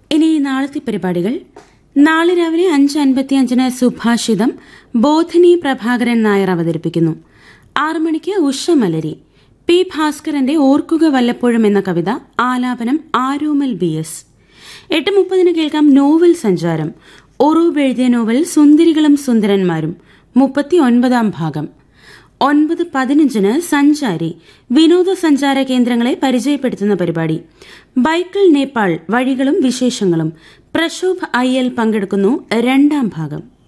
ഇനി നാളത്തെ പരിപാടികൾ നാളെ രാവിലെ അഞ്ച് അൻപത്തിയഞ്ചിന് സുഭാഷിതം ബോധനി പ്രഭാകരൻ നായർ അവതരിപ്പിക്കുന്നു ആറു മണിക്ക് ഉഷമലരി പി ഭാസ്കരന്റെ ഓർക്കുക വല്ലപ്പോഴും എന്ന കവിത ആലാപനം ആരോമൽ ബി എസ് എട്ട് മുപ്പതിന് കേൾക്കാം നോവൽ സഞ്ചാരം ഒറൂബ് എഴുതിയ നോവൽ സുന്ദരികളും സുന്ദരന്മാരും മുപ്പത്തി ഒൻപതാം ഭാഗം ഒൻപത് പതിനഞ്ചിന് സഞ്ചാരി വിനോദസഞ്ചാര കേന്ദ്രങ്ങളെ പരിചയപ്പെടുത്തുന്ന പരിപാടി ബൈക്കിൾ നേപ്പാൾ വഴികളും വിശേഷങ്ങളും പ്രശോഭ് ഐ എൽ പങ്കെടുക്കുന്നു രണ്ടാം ഭാഗം